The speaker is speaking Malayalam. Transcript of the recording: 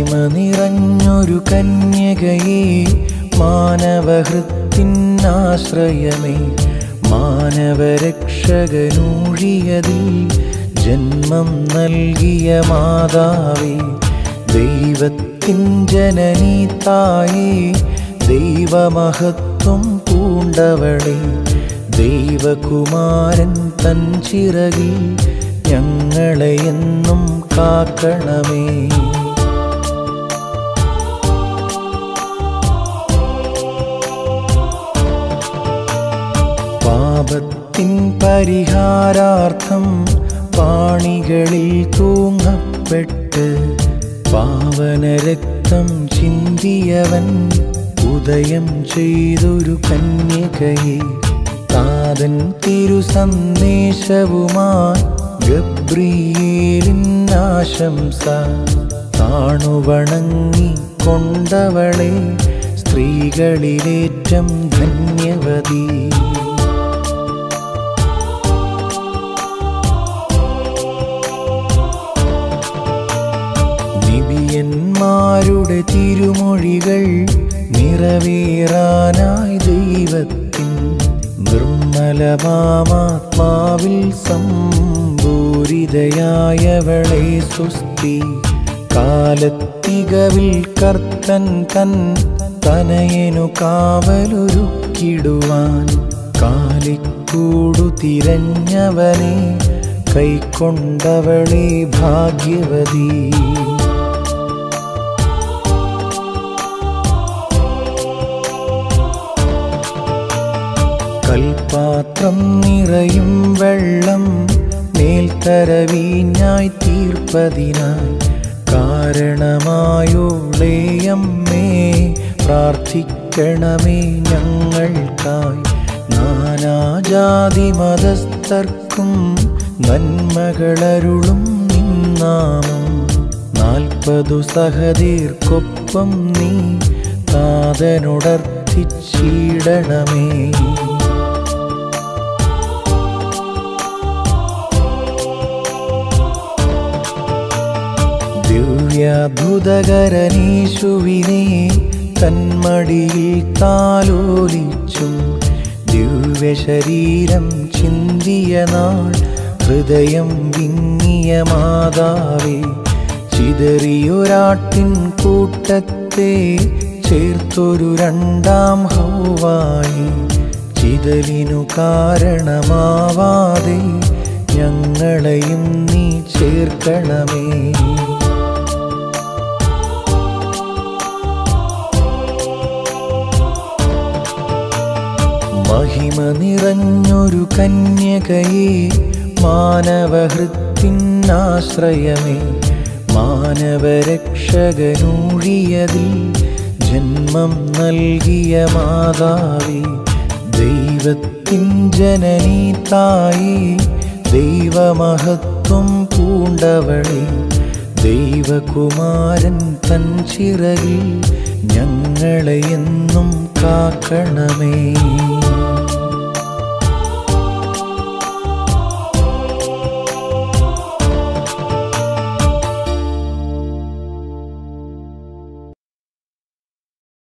മഹിമ നിറഞ്ഞൊരു കന്യകയെ മാനവഹൃത്തിനാശ്രയമേ മാനവരക്ഷകനൂഴിയതിൽ ജന്മം നൽകിയ മാതാവേ ദൈവത്തിൻ ജനനീ തായേ ദൈവമഹത്വം പൂണ്ടവളെ ദൈവകുമാരൻ തൻ ചിറകിൽ ഞങ്ങളെ എന്നും കാക്കണമേ പാപത്തിൻ പരിഹാരാർത്ഥം പാണികളിൽ തൂങ്ങപ്പെട്ട് പാവനരക്തം ചിന്തിയവൻ ഉദയം ചെയ്തൊരു കന്യകയെ താതൻ തിരു സന്ദേശവുമായി ഗബ്രിയേലിൻ ആശംസ താണുവണങ്ങി കൊണ്ടവളെ സ്ത്രീകളിലേറ്റം ധന്യവതി നിബിയന്മാരുടെ തിരുമൊഴികൾ നിറവേറാനായി ദൈവത്തിൻ നിർമ്മലമാത്മാവിൽ സമ്പൂരിതയായവളെ സുസ്തി കാലത്തികവിൽ കർത്തൻ തൻ തനയനു കാവലൊരുക്കിടുവാൻ കാലിക്കൂടു തിരഞ്ഞവനെ കൈക്കൊണ്ടവളെ ഭാഗ്യവതി കൽപാത്രം നിറയും വെള്ളം മേൽത്തരവീഞ്ഞായി തീർപ്പതിനായി കാരണമായോളേയമ്മേ പ്രാർത്ഥിക്കണമേ ഞങ്ങൾക്കായി നാനാജാതി മതസ്ഥർക്കും നന്മകളരുളും നിന്നാമം നാൽപ്പതു സഹതീർക്കൊപ്പം നീ താതനുടർത്തിച്ചിടണമേ ദിവ്യാദ്ഭുതകരനീശുവിനെ തന്മടിയിൽ താലോലിച്ചും ദിവ്യശരീരം ചിന്തിയ നാൾ ഹൃദയം വിങ്ങിയ മാതാവേ ചിതറിയൊരാട്ടിൻ കൂട്ടത്തെ ചേർത്തൊരു രണ്ടാം ഹൗവായി ചിതലിനു കാരണമാവാതെ ഞങ്ങളെയും നീ ചേർക്കണമേ മഹിമ നിറഞ്ഞൊരു കന്യകയെ മാനവഹൃത്തിനാശ്രയമേ മാനവരക്ഷകനൂഴിയതിൽ ജന്മം നൽകിയ മാതാവേ ദൈവത്തിൻ ജനനീ തായേ ദൈവമഹത്വം പൂണ്ടവളെ ദൈവകുമാരൻ തൻ ചിറകിൽ ഞങ്ങളെ എന്നും കാക്കണമേ